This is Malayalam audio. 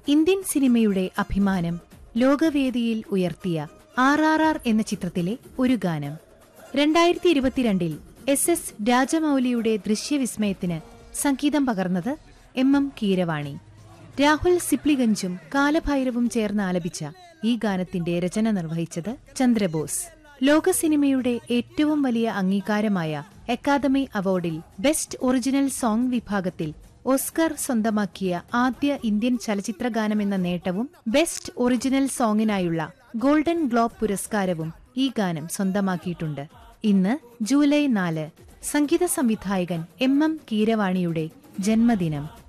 ഇന്ത്യൻ സിനിമയുടെ അഭിമാനം ലോകവേദിയിൽ ഉയർത്തിയ ആർ ആർ ആർ എന്ന ചിത്രത്തിലെ ഒരു ഗാനം രണ്ടായിരത്തി ഇരുപത്തിരണ്ടിൽ എസ് എസ് രാജമൗലിയുടെ ദൃശ്യവിസ്മയത്തിന് സംഗീതം പകർന്നത് എം എം കീരവാണി രാഹുൽ സിപ്ലിഗഞ്ചും കാലഭൈരവും ചേർന്ന് ആലപിച്ച ഈ ഗാനത്തിന്റെ രചന നിർവഹിച്ചത് ചന്ദ്രബോസ് ലോക സിനിമയുടെ ഏറ്റവും വലിയ അംഗീകാരമായ അക്കാദമി അവാർഡിൽ ബെസ്റ്റ് ഒറിജിനൽ സോങ് വിഭാഗത്തിൽ ഓസ്കർ സ്വന്തമാക്കിയ ആദ്യ ഇന്ത്യൻ ചലച്ചിത്ര ഗാനമെന്ന നേട്ടവും ബെസ്റ്റ് ഒറിജിനൽ സോങ്ങിനായുള്ള ഗോൾഡൻ ഗ്ലോബ് പുരസ്കാരവും ഈ ഗാനം സ്വന്തമാക്കിയിട്ടുണ്ട് ഇന്ന് ജൂലൈ നാല് സംഗീത സംവിധായകൻ എം എം കീരവാണിയുടെ ജന്മദിനം